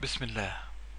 بسم الله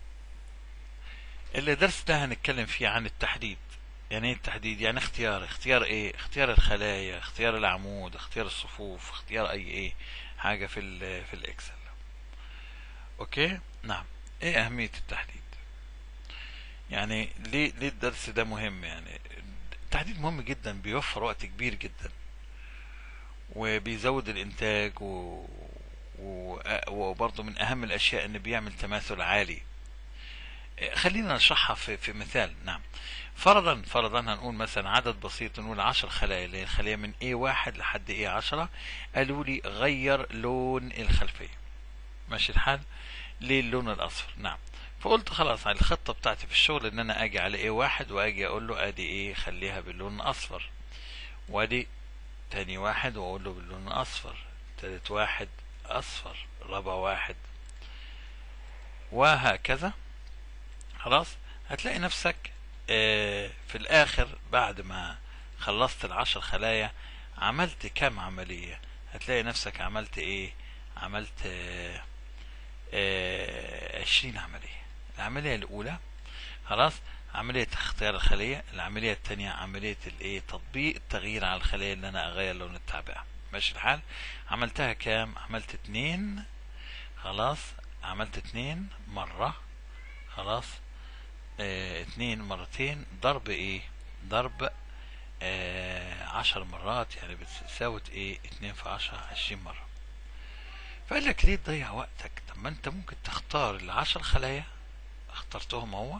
الدرس ده هنتكلم فيه عن التحديد يعني ايه التحديد يعني اختيار اختيار ايه اختيار الخلايا اختيار العمود اختيار الصفوف اختيار اي ايه حاجة في ال في الاكسل اوكي نعم ايه اهمية التحديد يعني ليه ليه الدرس ده مهم يعني التحديد مهم جدا بيوفر وقت كبير جدا وبيزود الانتاج و... و... وبرضه من اهم الاشياء ان بيعمل تماثل عالي خلينا نشرحها في, في مثال نعم فرضا فرضا هنقول مثلا عدد بسيط نقول 10 خلايا اللي هي الخليه من A1 لحد A10 قالوا لي غير لون الخلفيه ماشي الحال ليه اللون الاصفر نعم فقلت خلاص على الخطه بتاعتي في الشغل ان انا اجي على A1 واجي اقول له ادي ايه خليها باللون الاصفر وادي تاني واحد واقول له باللون الاصفر تالت واحد اصفر رابع واحد وهكذا خلاص هتلاقي نفسك اه في الاخر بعد ما خلصت العشر خلايا عملت كام عملية هتلاقي نفسك عملت ايه عملت اه اه عشرين عملية العملية الاولى خلاص عملية اختيار الخلية العملية الثانية عملية الايه تطبيق التغيير على الخلية اللي انا اغير لون التعبئة ماشي الحال عملتها كام عملت اتنين خلاص عملت اتنين مرة خلاص اه اتنين مرتين ضرب ايه ضرب اه عشر مرات يعني بتساوي ايه اتنين في عشرة عشرين مرة فقال لك ليه تضيع وقتك طب ما انت ممكن تختار العشر خلايا اخترتهم هو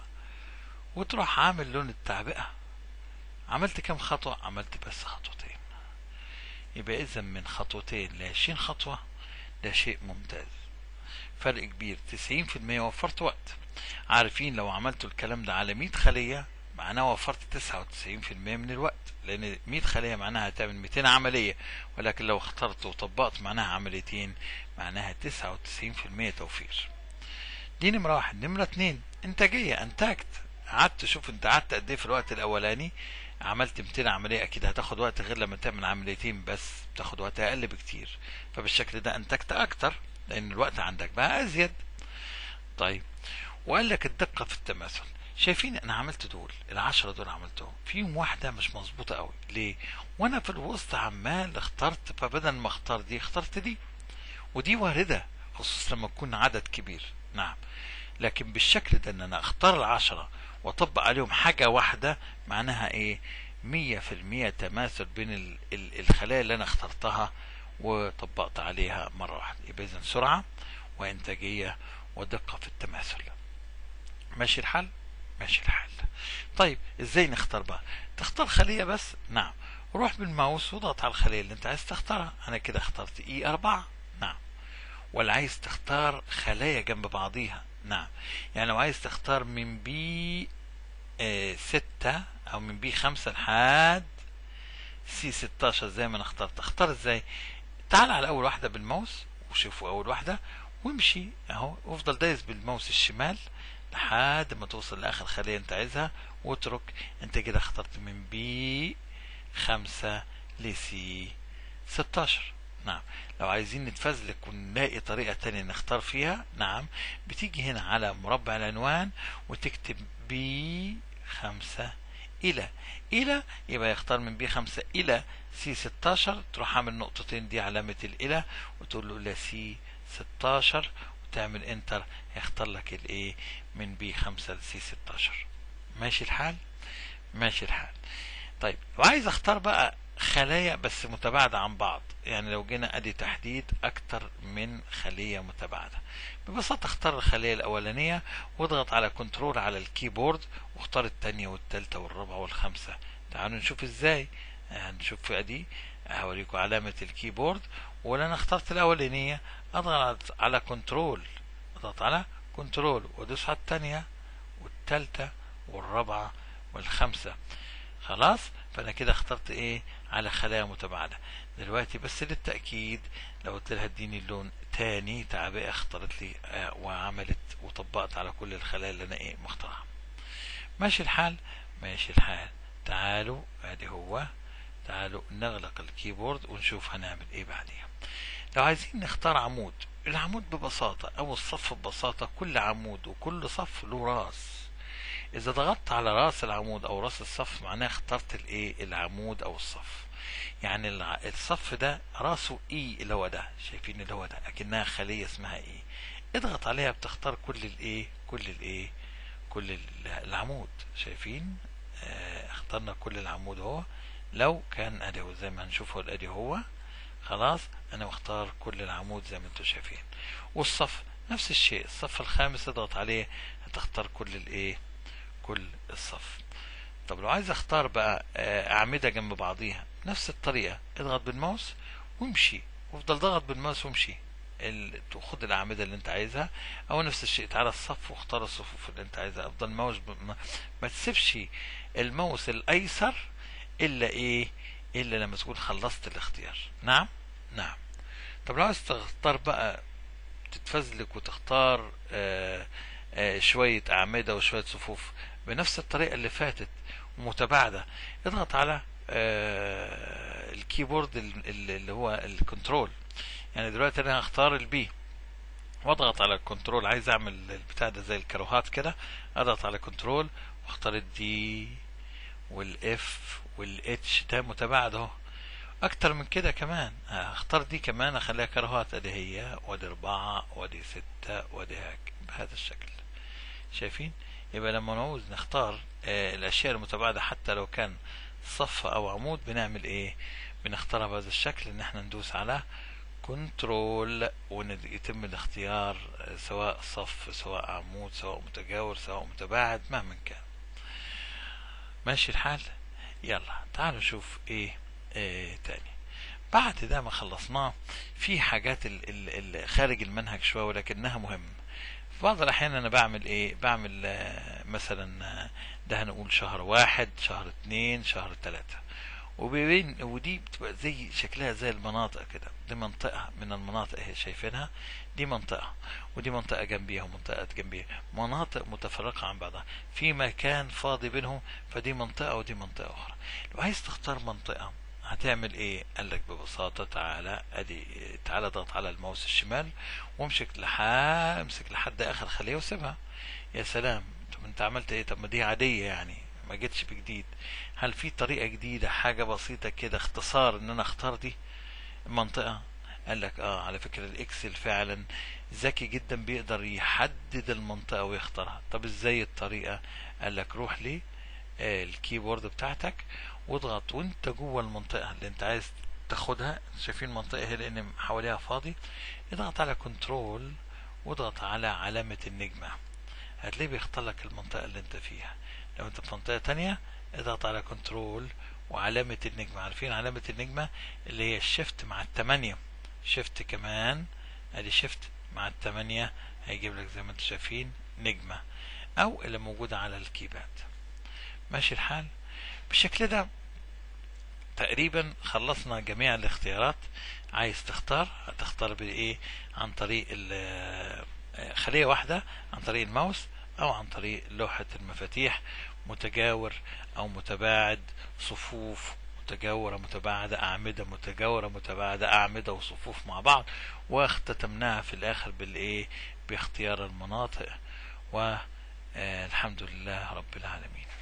وتروح عامل لون التعبئة عملت كم خطوة عملت بس خطوتين يبقى اذا من خطوتين لعشرين خطوة ده شيء ممتاز فرق كبير تسعين في المية وفرت وقت عارفين لو عملتوا الكلام ده على 100 خلية معناه وفرت 99% من الوقت لان 100 خلية معناها هتعمل 200 عملية ولكن لو اخترت وطبقت معناها عمليتين معناها 99% توفير دي نمرة واحد نمرة اتنين انتاجية انتجت قعدت شوف انت قعدت قد ايه في الوقت الاولاني عملت 200 عملية اكيد هتاخد وقت غير لما تعمل عمليتين بس بتاخد وقت اقل بكتير فبالشكل ده انتجت اكتر لان الوقت عندك بقى ازيد طيب وقال لك الدقة في التماثل شايفين انا عملت دول العشرة دول عملتهم فيهم واحدة مش مظبوطة قوي ليه وانا في الوسط عمال اخترت فبدل ما اختار دي اخترت دي ودي واردة خصوصا لما يكون عدد كبير نعم لكن بالشكل ده ان انا اختار العشرة واطبق عليهم حاجة واحدة معناها ايه مية في المية تماثل بين ال ال الخلايا اللي انا اخترتها وطبقت عليها مرة واحدة يبقى اذا سرعة وانتاجية ودقة في التماثل ماشي الحال ماشي الحال طيب ازاي نختار بقى تختار خلية بس نعم روح بالماوس واضغط على الخلية اللي انت عايز تختارها انا كده اخترت اي اربعة نعم ولا عايز تختار خلايا جنب بعضيها نعم يعني لو عايز تختار من بي اه ستة او من بي خمسة لحد سي ستاشر زي ما انا اخترت اختار ازاي تعال على اول واحدة بالماوس وشوفوا اول واحدة وامشي اهو وافضل دايس بالماوس الشمال لحد ما توصل لاخر خلية انت عايزها واترك انت كده اخترت من بي خمسة لسي ستاشر نعم لو عايزين نتفزلك ونلاقي طريقة تانية نختار فيها نعم بتيجي هنا على مربع العنوان وتكتب بي خمسة إلى إلى يبقى يختار من بي خمسة إلى سي ستاشر تروح عامل نقطتين دي علامة الإلى وتقول له إلى سي ستاشر وتعمل انتر هيختار لك الايه من بي خمسة لسي ستاشر ماشي الحال ماشي الحال طيب وعايز اختار بقى خلايا بس متباعدة عن بعض يعني لو جينا ادي تحديد اكتر من خلية متباعدة ببساطة اختار الخلية الاولانية واضغط على كنترول على الكيبورد واختار التانية والتالتة والرابعة والخامسة تعالوا نشوف ازاي هنشوف ادي هوريكم علامة الكيبورد ولا انا اخترت الاولانية اضغط على كنترول اضغط على كنترول وادوس على التانية والتالتة والرابعة والخامسة خلاص فانا كده اخترت ايه على خلايا متباعدة دلوقتي بس للتأكيد لو قلت لها اديني اللون تاني تعبئة اختارت لي آه وعملت وطبقت على كل الخلايا اللي انا ايه مختارها ماشي الحال ماشي الحال تعالوا ادي هو تعالوا نغلق الكيبورد ونشوف هنعمل ايه بعديها لو عايزين نختار عمود العمود ببساطة او الصف ببساطة كل عمود وكل صف له راس اذا ضغطت على راس العمود او راس الصف معناه اخترت الايه العمود او الصف يعني الع- الصف ده راسه اي اللي هو ده شايفين اللي هو ده اكنها خلية اسمها ايه اضغط عليها بتختار كل الايه كل الايه كل ال- العمود شايفين آه اخترنا كل العمود اهو لو كان ادي هو زي ما هنشوفه ادي هو خلاص انا مختار كل العمود زي ما انتم شايفين والصف نفس الشيء الصف الخامس اضغط عليه هتختار كل الايه كل الصف طب لو عايز اختار بقى آه، اعمده جنب بعضيها نفس الطريقه اضغط بالماوس وامشي وافضل ضغط بالماوس وامشي ال... خد الاعمده اللي انت عايزها او نفس الشيء تعالى الصف واختار الصفوف اللي انت عايزها افضل ماوس ب... ما... ما تسيبش الماوس الايسر الا ايه الا لما تكون خلصت الاختيار نعم نعم طب لو عايز تختار بقى تتفزلك وتختار آه آه شوية أعمدة وشوية صفوف بنفس الطريقة اللي فاتت متباعدة اضغط على آه الكيبورد ال- ال- اللي هو الكنترول يعني دلوقتي انا هختار البي واضغط على الكنترول عايز اعمل البتاع ده زي الكروهات كده اضغط على كنترول واختار الدي والاف والاتش ده متباعد اهو اكتر من كده كمان هختار دي كمان اخليها كروهات ادي هي وادي اربعة وادي ستة وادي هيك بهذا الشكل شايفين يبقى لما نعوز نختار آه الاشياء المتباعدة حتى لو كان صف او عمود بنعمل ايه بنختارها بهذا الشكل ان احنا ندوس على كنترول ويتم الاختيار آه، سواء صف سواء عمود سواء متجاور سواء متباعد مهما كان ماشي الحال يلا تعالوا نشوف ايه, إيه تاني بعد ده ما خلصناه في حاجات ال ال ال خارج المنهج شويه ولكنها مهمه في بعض الاحيان انا بعمل ايه بعمل آه، مثلا آه، ده هنقول شهر واحد شهر اتنين شهر تلاتة وبين ودي بتبقى زي شكلها زي المناطق كده دي منطقة من المناطق اهي شايفينها دي منطقة ودي منطقة جنبيها ومنطقة جنبيها مناطق متفرقة عن بعضها في مكان فاضي بينهم فدي منطقة ودي منطقة أخرى لو عايز تختار منطقة هتعمل ايه قال لك ببساطة تعالى ادي تعالى اضغط على الماوس الشمال وامسك لحد امسك لحد اخر خلية وسيبها يا سلام طب انت عملت ايه طب ما دي عادية يعني ما جتش بجديد هل في طريقة جديدة حاجة بسيطة كده اختصار ان انا اختار دي المنطقة قال لك اه على فكرة الاكسل فعلا ذكي جدا بيقدر يحدد المنطقة ويختارها طب ازاي الطريقة قال لك روح ليه آه الكيبورد بتاعتك واضغط وانت جوه المنطقة اللي انت عايز تاخدها شايفين المنطقة هي لان حواليها فاضي اضغط على كنترول واضغط على علامة النجمة هتلاقيه بيختار لك المنطقة اللي انت فيها لو انت في منطقة تانية اضغط على كنترول وعلامة النجمة عارفين علامة النجمة اللي هي الشيفت مع التمانية شيفت كمان ادي شيفت مع التمانية هيجيب لك زي ما انتم شايفين نجمة او اللي موجودة على الكيباد ماشي الحال بالشكل ده تقريبا خلصنا جميع الاختيارات عايز تختار هتختار بايه عن طريق ال- خلية واحدة عن طريق الماوس او عن طريق لوحة المفاتيح متجاور او متباعد صفوف متجاورة متباعدة أعمدة متجاورة متباعدة أعمدة وصفوف مع بعض واختتمناها في الآخر بالإيه باختيار المناطق والحمد لله رب العالمين